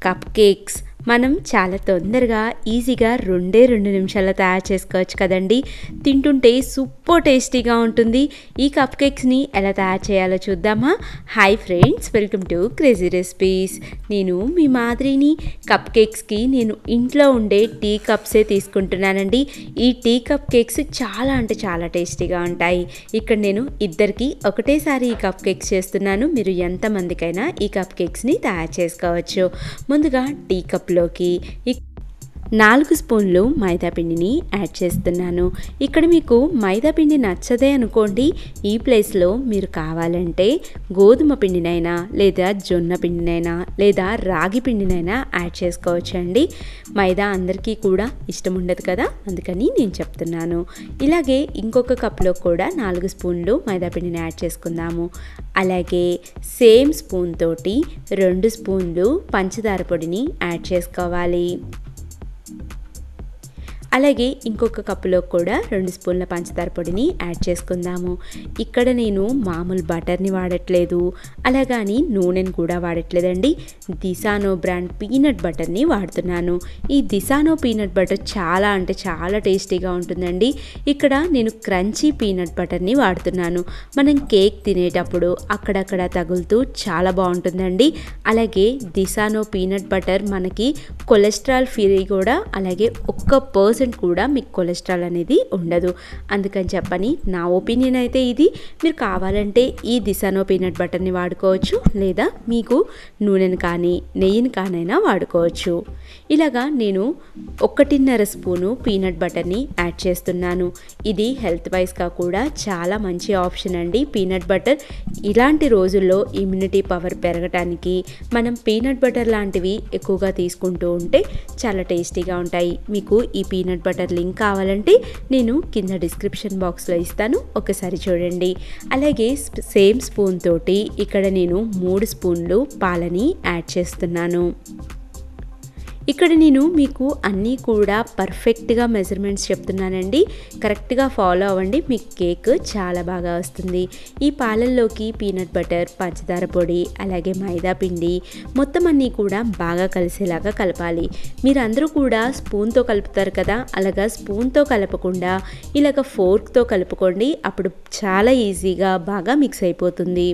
cup cakes మనం చాలా తొందరగా ఈజీగా రెండే రెండు నిమిషాల్లో తయారు చేసుకోవచ్చు కదండి తింటుంటే సూపర్ టేస్టీగా ఉంటుంది ఈ కప్ కేక్స్ని ఎలా తయారు చేయాలో చూద్దామా hi friends welcome to crazy recipes నేను మీ మాదిరిని కప్ కేక్స్కి నేను ఇంట్లో ఉండే టీ కప్సే తీసుకుంటున్నానండి ఈ టీ కప్ కేక్స్ చాలా అంటే చాలా టేస్టీగా ఉంటాయి ఇక్కడ నేను ఇద్దరికి ఒకటేసారి ఈ కప్ కేక్స్ చేస్తున్నాను మీరు ఎంతమందికైనా ఈ కప్ కేక్స్ని తయారు చేసుకోవచ్చు ముందుగా టీ కప్లోకి నాలుగు స్పూన్లు మైదా పిండిని యాడ్ చేస్తున్నాను ఇక్కడ మీకు మైదా పిండి నచ్చదే అనుకోండి ఈ ప్లేస్లో మీరు కావాలంటే గోధుమ పిండినైనా లేదా జొన్న పిండినైనా లేదా రాగి పిండినైనా యాడ్ చేసుకోవచ్చు అండి మైదా అందరికీ కూడా ఇష్టం ఉండదు కదా అందుకని నేను చెప్తున్నాను ఇలాగే ఇంకొక కప్లో కూడా నాలుగు స్పూన్లు మైదా పిండిని యాడ్ చేసుకుందాము అలాగే సేమ్ స్పూన్ తోటి రెండు స్పూన్లు పంచదార పొడిని యాడ్ చేసుకోవాలి అలాగే ఇంకొక కప్పులో కూడా రెండు స్పూన్ల పంచదార పొడిని యాడ్ చేసుకుందాము ఇక్కడ నేను మామూలు బటర్ని వాడట్లేదు అలాగని నూనెని కూడా వాడట్లేదండి దిసానో బ్రాండ్ పీనట్ బటర్ని వాడుతున్నాను ఈ దిసానో పీనట్ బటర్ చాలా అంటే చాలా టేస్టీగా ఉంటుందండి ఇక్కడ నేను క్రంచీ పీనట్ బటర్ని వాడుతున్నాను మనం కేక్ తినేటప్పుడు అక్కడక్కడ తగులుతూ చాలా బాగుంటుందండి అలాగే దిసానో పీనట్ బటర్ మనకి కొలెస్ట్రాల్ ఫ్రీ కూడా అలాగే ఒక్క పర్సెంట్ కూడా మీకు కొలెస్ట్రాల్ అనేది ఉండదు అందుకని చెప్పని నా ఒపీనియన్ అయితే ఇది మీరు కావాలంటే ఈ దిశానో పీనట్ బటర్ని వాడుకోవచ్చు లేదా మీకు నూనెను కానీ నెయ్యిని కానైనా వాడుకోవచ్చు ఇలాగా నేను ఒకటిన్నర స్పూను పీనట్ బటర్ని యాడ్ చేస్తున్నాను ఇది హెల్త్ వైజ్గా కూడా చాలా మంచి ఆప్షన్ అండి పీనట్ బటర్ ఇలాంటి రోజుల్లో ఇమ్యూనిటీ పవర్ పెరగటానికి మనం పీనట్ బటర్ లాంటివి ఎక్కువగా తీసుకుంటూ ఉంటే చాలా టేస్టీగా ఉంటాయి మీకు ఈ పీనట్ బటర్ లింక్ కావాలంటే నేను కింద డిస్క్రిప్షన్ బాక్స్లో ఇస్తాను ఒకసారి చూడండి అలాగే సేమ్ స్పూన్ తోటి ఇక్కడ నేను మూడు స్పూన్లు పాలని యాడ్ చేస్తున్నాను ఇక్కడ నేను మీకు అన్నీ కూడా పర్ఫెక్ట్గా మెజర్మెంట్స్ చెప్తున్నానండి కరెక్ట్గా ఫాలో అవ్వండి మీకు కేక్ చాలా బాగా వస్తుంది ఈ పాలల్లోకి పీనట్ బటర్ పంచదార పొడి అలాగే మైదా పిండి మొత్తం అన్నీ కూడా బాగా కలిసేలాగా కలపాలి మీరందరూ కూడా స్పూన్తో కలుపుతారు కదా అలాగా స్పూన్తో కలపకుండా ఇలాగ ఫోర్క్తో కలుపుకోండి అప్పుడు చాలా ఈజీగా బాగా మిక్స్ అయిపోతుంది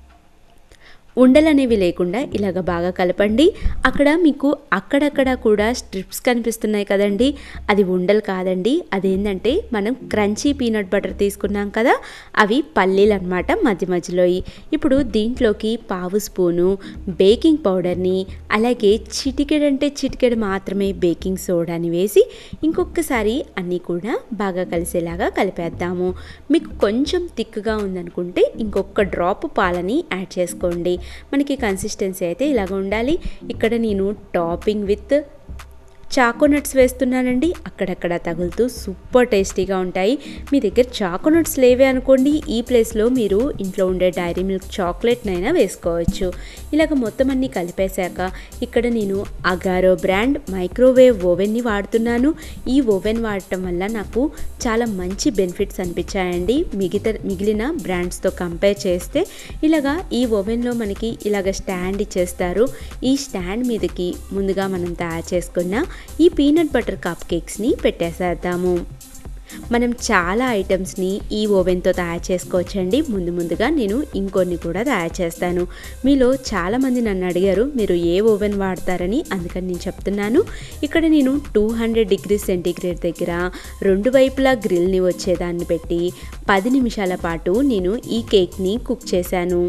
ఉండలు అనేవి లేకుండా ఇలాగ బాగా కలపండి అక్కడ మీకు అక్కడక్కడ కూడా స్ట్రిప్స్ కనిపిస్తున్నాయి కదండి అది ఉండలు కాదండి అదేంటంటే మనం క్రంచీ పీనట్ బటర్ తీసుకున్నాం కదా అవి పల్లీలు అనమాట మధ్య మధ్యలో ఇప్పుడు దీంట్లోకి పావు స్పూను బేకింగ్ పౌడర్ని అలాగే చిటికెడంటే చిటికెడు మాత్రమే బేకింగ్ సోడాని వేసి ఇంకొకసారి అన్నీ కూడా బాగా కలిసేలాగా కలిపేద్దాము మీకు కొంచెం థిక్గా ఉందనుకుంటే ఇంకొక డ్రాప్ పాలని యాడ్ చేసుకోండి మనకి కన్సిస్టెన్సీ అయితే ఇలాగ ఉండాలి ఇక్కడ నేను టాపింగ్ విత్ చాకోనట్స్ వేస్తున్నానండి అక్కడక్కడ తగులుతూ సూపర్ టేస్టీగా ఉంటాయి మీ దగ్గర చాకోనట్స్ లేవే అనుకోండి ఈ ప్లేస్లో మీరు ఇంట్లో ఉండే డైరీ మిల్క్ చాక్లెట్నైనా వేసుకోవచ్చు ఇలాగ మొత్తం అన్నీ కలిపేశాక ఇక్కడ నేను అగారో బ్రాండ్ మైక్రోవేవ్ ఓవెన్ని వాడుతున్నాను ఈ ఓవెన్ వాడటం వల్ల నాకు చాలా మంచి బెనిఫిట్స్ అనిపించాయండి మిగతా మిగిలిన బ్రాండ్స్తో కంపేర్ చేస్తే ఇలాగా ఈ ఓవెన్లో మనకి ఇలాగ స్టాండ్ ఇచ్చేస్తారు ఈ స్టాండ్ మీదకి ముందుగా మనం తయారు చేసుకున్న ఈ పీనట్ బటర్ కప్ కేక్స్ని పెట్టేసేద్దాము మనం చాలా ఐటమ్స్ని ఈ ఓవెన్తో తయారు చేసుకోవచ్చండి ముందు ముందుగా నేను ఇంకొన్ని కూడా తయారు చేస్తాను మీలో చాలామంది నన్ను అడిగారు మీరు ఏ ఓవెన్ వాడతారని అందుకని నేను చెప్తున్నాను ఇక్కడ నేను టూ హండ్రెడ్ డిగ్రీ సెంటీగ్రేడ్ దగ్గర రెండు వైపులా గ్రిల్ని వచ్చేదాన్ని పెట్టి పది నిమిషాల పాటు నేను ఈ కేక్ని కుక్ చేశాను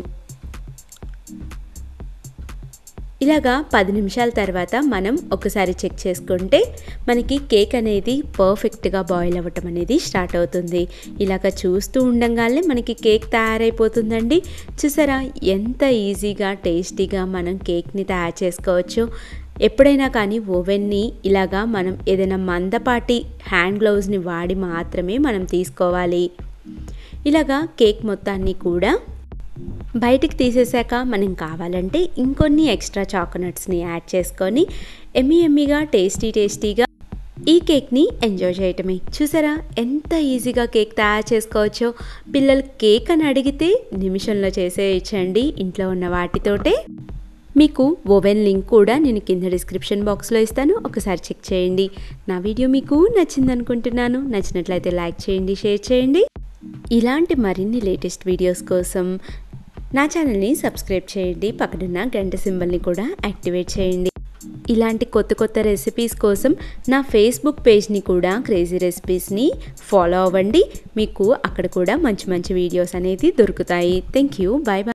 ఇలాగా పది నిమిషాల తర్వాత మనం ఒకసారి చెక్ చేసుకుంటే మనకి కేక్ అనేది పర్ఫెక్ట్గా బాయిల్ అవ్వటం అనేది స్టార్ట్ అవుతుంది ఇలాగ చూస్తూ ఉండంగానే మనకి కేక్ తయారైపోతుందండి చూసారా ఎంత ఈజీగా టేస్టీగా మనం కేక్ని తయారు చేసుకోవచ్చు ఎప్పుడైనా కానీ ఓవెన్ని ఇలాగా మనం ఏదైనా మందపాటి హ్యాండ్ గ్లౌజ్ని వాడి మాత్రమే మనం తీసుకోవాలి ఇలాగా కేక్ మొత్తాన్ని కూడా బయటికి తీసేసాక మనం కావాలంటే ఇంకొన్ని ఎక్స్ట్రా చాకోనట్స్ని యాడ్ చేసుకొని ఎమ్మి ఎమ్మిగా టేస్టీ టేస్టీగా ఈ కేక్ని ఎంజాయ్ చేయటమే చూసారా ఎంత ఈజీగా కేక్ తయారు చేసుకోవచ్చో పిల్లలు కేక్ అని అడిగితే నిమిషంలో చేసేయచ్చండి ఇంట్లో ఉన్న వాటితోటే మీకు ఓవెన్ లింక్ కూడా నేను కింద డిస్క్రిప్షన్ బాక్స్లో ఇస్తాను ఒకసారి చెక్ చేయండి నా వీడియో మీకు నచ్చింది అనుకుంటున్నాను నచ్చినట్లయితే లైక్ చేయండి షేర్ చేయండి ఇలాంటి మరిన్ని లేటెస్ట్ వీడియోస్ కోసం నా ఛానల్ని సబ్స్క్రైబ్ చేయండి పక్కనున్న గంట సింబల్ని కూడా యాక్టివేట్ చేయండి ఇలాంటి కొత్త కొత్త రెసిపీస్ కోసం నా ఫేస్బుక్ పేజ్ని కూడా క్రేజీ రెసిపీస్ని ఫాలో అవ్వండి మీకు అక్కడ కూడా మంచి మంచి వీడియోస్ అనేది దొరుకుతాయి థ్యాంక్ యూ బాయ్ బాయ్